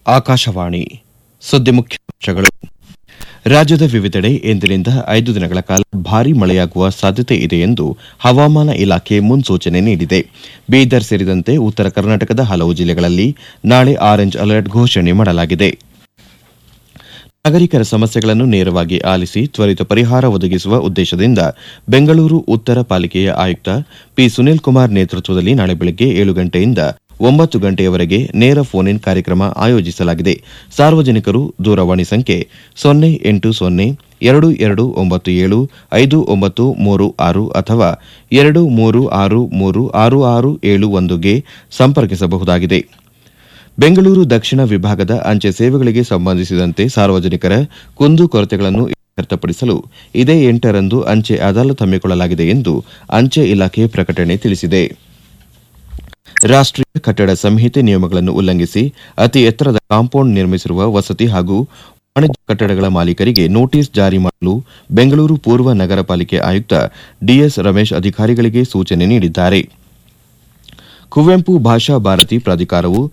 ಆಕಾಶವಾಣಿ ಸುದ್ದಿ ಮುಖ್ಯಾಂಶಗಳು ರಾಜ್ಯದ ವಿವಿಧೆಡೆ ಇಂದಿನಿಂದ ಐದು ದಿನಗಳ ಕಾಲ ಭಾರೀ ಮಳೆಯಾಗುವ ಸಾಧ್ಯತೆ ಇದೆ ಎಂದು ಹವಾಮಾನ ಇಲಾಖೆ ಮುನ್ಸೂಚನೆ ನೀಡಿದೆ ಬೀದರ್ ಸೇರಿದಂತೆ ಉತ್ತರ ಕರ್ನಾಟಕದ ಹಲವು ಜಿಲ್ಲೆಗಳಲ್ಲಿ ನಾಳೆ ಆರೆಂಜ್ ಅಲರ್ಟ್ ಘೋಷಣೆ ಮಾಡಲಾಗಿದೆ ನಾಗರಿಕರ ಸಮಸ್ಯೆಗಳನ್ನು ನೇರವಾಗಿ ಆಲಿಸಿ ತ್ವರಿತ ಪರಿಹಾರ ಒದಗಿಸುವ ಉದ್ದೇಶದಿಂದ ಬೆಂಗಳೂರು ಉತ್ತರ ಪಾಲಿಕೆಯ ಆಯುಕ್ತ ಪಿ ಸುನೀಲ್ ಕುಮಾರ್ ನೇತೃತ್ವದಲ್ಲಿ ನಾಳೆ ಬೆಳಗ್ಗೆ ಏಳು ಗಂಟೆಯಿಂದ ಒಂಬತ್ತು ಗಂಟೆಯವರೆಗೆ ನೇರ ಫೋನ್ ಇನ್ ಕಾರ್ಯಕ್ರಮ ಆಯೋಜಿಸಲಾಗಿದೆ ಸಾರ್ವಜನಿಕರು ದೂರವಾಣಿ ಸಂಖ್ಯೆ ಸೊನ್ನೆ ಎಂಟು ಸೊನ್ನೆ ಎರಡು ಎರಡು ಒಂಬತ್ತು ಏಳು ಐದು ಒಂಬತ್ತು ಮೂರು ಆರು ಅಥವಾ ಎರಡು ಮೂರು ಆರು ಮೂರು ಆರು ಆರು ಏಳು ಒಂದುಗೆ ಸಂಪರ್ಕಿಸಬಹುದಾಗಿದೆ ಬೆಂಗಳೂರು ದಕ್ಷಿಣ ವಿಭಾಗದ ಅಂಚೆ ಸೇವೆಗಳಿಗೆ ಸಂಬಂಧಿಸಿದಂತೆ ಸಾರ್ವಜನಿಕರ ಕುಂದು ಕೊರತೆಗಳನ್ನು ಇತ್ಯರ್ಥಪಡಿಸಲು ಇದೇ ಎಂಟರಂದು ಅಂಚೆ ಅದಾಲತ್ ಹಮ್ಮಿಕೊಳ್ಳಲಾಗಿದೆ ಎಂದು ಅಂಚೆ ಇಲಾಖೆ ಪ್ರಕಟಣೆ ತಿಳಿಸಿದೆ ರಾಷ್ಟ್ರೀಯ ಕಟ್ಟಡ ಸಂಹಿತೆ ನಿಯಮಗಳನ್ನು ಉಲ್ಲಂಘಿಸಿ ಅತಿ ಎತ್ತರದ ಕಾಂಪೌಂಡ್ ನಿರ್ಮಿಸಿರುವ ವಸತಿ ಹಾಗೂ ವಾಣಿಜ್ಯ ಕಟ್ಟಡಗಳ ಮಾಲೀಕರಿಗೆ ನೋಟಿಸ್ ಜಾರಿ ಮಾಡಲು ಬೆಂಗಳೂರು ಪೂರ್ವ ನಗರ ಪಾಲಿಕೆ ಆಯುಕ್ತ ಡಿಎಸ್ ರಮೇಶ್ ಅಧಿಕಾರಿಗಳಿಗೆ ಸೂಚನೆ ನೀಡಿದ್ದಾರೆ ಕುವೆಂಪು ಭಾಷಾ ಭಾರತಿ ಪ್ರಾಧಿಕಾರವು